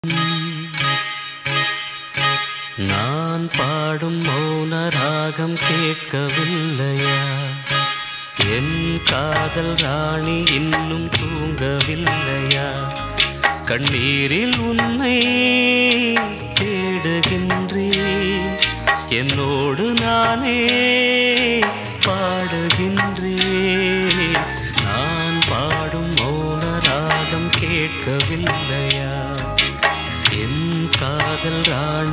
நான் பாடும் மௌன ராகம் கேட்கவில்லையா என் காதல் ராணி இன்னும் தூங்கவில்லையா கண்ணீரில் உன்னை